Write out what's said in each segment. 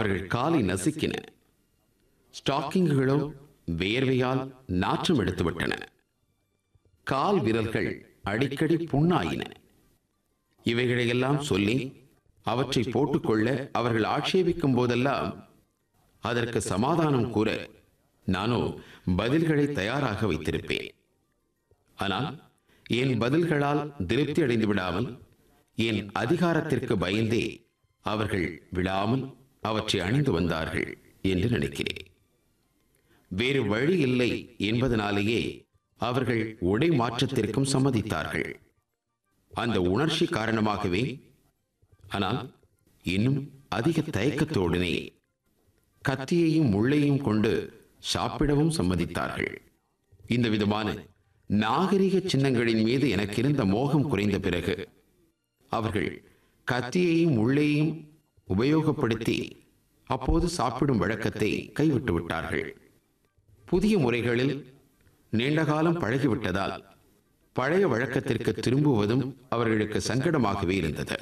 அவர்கள் காலை நசுக்கின ஸ்டாக்கிங்குகளோ வேர்வையால் நாற்றம் எடுத்துவிட்டன கால் விரல்கள் அடிக்கடி புண்ணாயின இவைகளையெல்லாம் சொல்லி அவற்றை போட்டுக்கொள்ள அவர்கள் ஆட்சேபிக்கும் போதெல்லாம் அதற்கு சமாதானம் கூற நானோ பதில்களை தயாராக வைத்திருப்பேன் ஆனால் என் பதில்களால் திருப்தி அடைந்து விடாமல் என் அதிகாரத்திற்கு பயந்தே அவர்கள் விடாமல் அவற்றை அணிந்து வந்தார்கள் என்று நினைக்கிறேன் வேறு வழி இல்லை என்பதனாலேயே அவர்கள் உடை மாற்றத்திற்கும் சம்மதித்தார்கள் அந்த உணர்ச்சி காரணமாகவே ஆனால் இன்னும் அதிக தயக்கத்தோடனே கத்தியையும் முள்ளையும் கொண்டு சாப்பிடவும் சம்மதித்தார்கள் இந்த விதமான நாகரிக சின்னங்களின் மீது எனக்கு இருந்த மோகம் குறைந்த பிறகு அவர்கள் கத்தியையும் முள்ளையும் உபயோகப்படுத்தி அப்போது சாப்பிடும் வழக்கத்தை கைவிட்டு விட்டார்கள் புதிய முறைகளில் நீண்ட காலம் பழகிவிட்டதால் பழைய வழக்கத்திற்கு திரும்புவதும் அவர்களுக்கு சங்கடமாகவே இருந்தது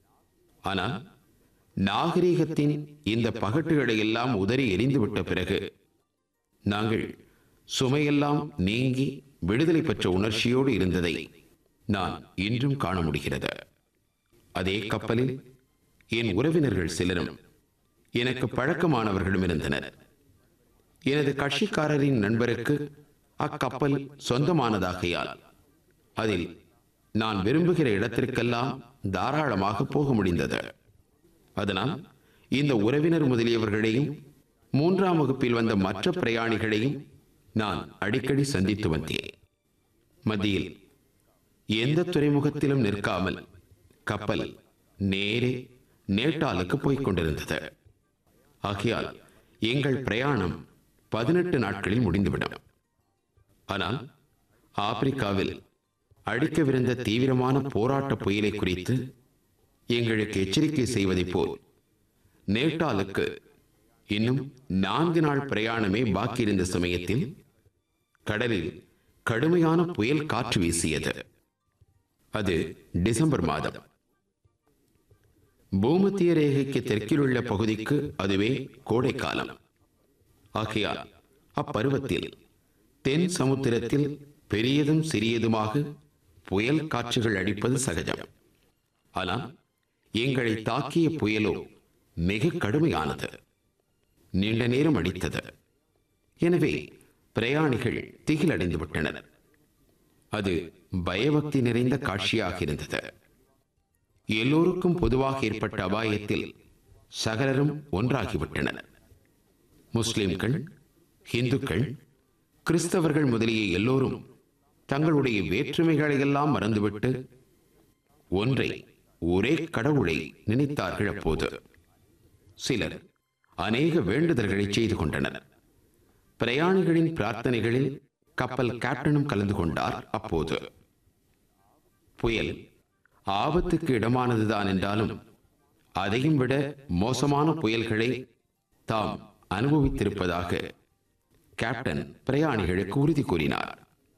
ஆனால் நாகரீகத்தின் இந்த பகட்டுகளை எல்லாம் உதறி எரிந்துவிட்ட பிறகு நாங்கள் சுமையெல்லாம் நீங்கி விடுதலை பெற்ற உணர்ச்சியோடு இருந்ததை நான் இன்றும் காண முடிகிறது அதே கப்பலில் என் உறவினர்கள் சிலரும் எனக்கு பழக்கமானவர்களும் இருந்தனர் எனது கட்சிக்காரரின் நண்பருக்கு அக்கப்பல் சொந்தமானதாகையால் அதில் நான் விரும்புகிற இடத்திற்கெல்லாம் தாராளமாக போக முடிந்தது அதனால் இந்த உறவினர் முதலியவர்களையும் மூன்றாம் வகுப்பில் வந்த மற்ற பிரயாணிகளையும் நான் அடிக்கடி சந்தித்து வந்தேன் மத்தியில் எந்த துறைமுகத்திலும் நிற்காமல் கப்பல் நேரே நேட்டாலுக்கு போய்க் கொண்டிருந்தது ஆகையால் எங்கள் பிரயாணம் பதினெட்டு நாட்களில் முடிந்துவிடும் ஆனால் ஆப்பிரிக்காவில் அடிக்கவிருந்த தீவிரமான போராட்ட புயலை குறித்து எங்களுக்கு எச்சரிக்கை செய்வதைப் போல் நேட்டாலுக்கு இன்னும் நான்கு நாள் பிரயாணமே பாக்கி இருந்த சமயத்தில் கடலில் கடுமையான புயல் காற்று வீசியது அது டிசம்பர் மாதம் பூமத்திய ரேகைக்கு தெற்கில் உள்ள பகுதிக்கு அதுவே கோடைக்காலம் ஆகையால் அப்பருவத்தில் தென் சமுத்திரத்தில் பெரியதும் சிறியதுமாக புயல் காற்றுகள் அடிப்பது சகஜம் ஆனால் எங்களை தாக்கிய புயலோ மிக கடுமையானது நீண்ட நேரம் அடித்தது எனவே பிரயாணிகள் திகிலடைந்து விட்டனர் அது பயபக்தி நிறைந்த காட்சியாக இருந்தது எல்லோருக்கும் பொதுவாக ஏற்பட்ட அபாயத்தில் சகலரும் ஒன்றாகிவிட்டனர் முஸ்லிம்கள் இந்துக்கள் கிறிஸ்தவர்கள் முதலிய எல்லோரும் தங்களுடைய வேற்றுமைகளை எல்லாம் மறந்துவிட்டு ஒன்றை ஒரே கடவுளை நினைத்தார்கள் அப்போது சிலர் அநேக வேண்டுதல்களை செய்து கொண்டனர் பிரயாணிகளின் பிரார்த்தனைகளில் கப்பல் கேப்டனும் கலந்து கொண்டார் அப்போது புயல் ஆபத்துக்கு இடமானதுதான் என்றாலும் அதையும் விட மோசமான புயல்களை தாம் அனுபவித்திருப்பதாக கேப்டன் பிரயாணிகளுக்கு உறுதி கூறினார்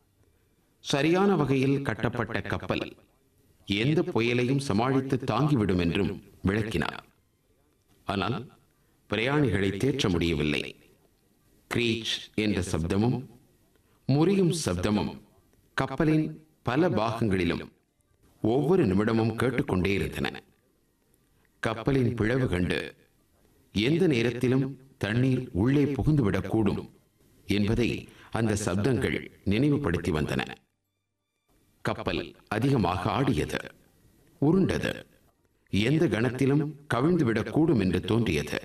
சரியான வகையில் கட்டப்பட்ட கப்பல் எந்த புயலையும் சமாளித்து தாங்கிவிடும் என்றும் விளக்கினார் ஆனால் பிரயாணிகளை தேற்ற முடியவில்லை கிரீச் என்ற சப்தமும் முறியும் சப்தமும் கப்பலின் பல பாகங்களிலும் ஒவ்வொரு நிமிடமும் கேட்டுக்கொண்டே இருந்தன கப்பலின் பிளவு கண்டு எந்த நேரத்திலும் தண்ணீர் உள்ளே புகுந்துவிடக்கூடும் என்பதை அந்த சப்தங்கள் நினைவுபடுத்தி வந்தன கப்பல் அதிகமாக ஆடியது உருண்டது எந்த கணத்திலும் கவிழ்ந்துவிடக்கூடும் என்று தோன்றியது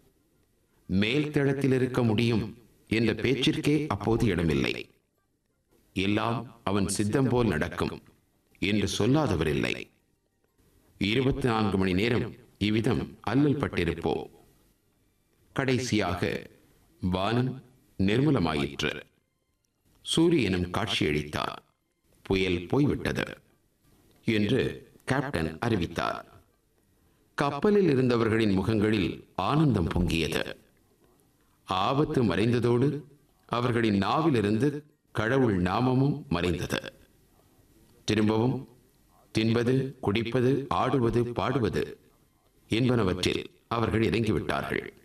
மேல் தளத்தில் இருக்க முடியும் என்ற பேச்சிற்கே அப்போது இடமில்லை எல்லாம் அவன் சித்தம் போல் நடக்கும் என்று சொல்லாதவர் இல்லை இருபத்தி நான்கு மணி நேரம் இவ்விதம் அல்லல் பட்டிருப்போ கடைசியாக வானம் நிர்மலமாயிற்று சூரியனும் காட்சியளித்தார் புயல் போய்விட்டது என்று கேப்டன் அறிவித்தார் கப்பலில் இருந்தவர்களின் முகங்களில் ஆனந்தம் பொங்கியது ஆபத்து மறைந்ததோடு அவர்களின் நாவிலிருந்து கடவுள் நாமமும் மறைந்தது திரும்பவும் தின்பது குடிப்பது ஆடுவது பாடுவது என்பனவற்றில் அவர்கள் இறங்கிவிட்டார்கள்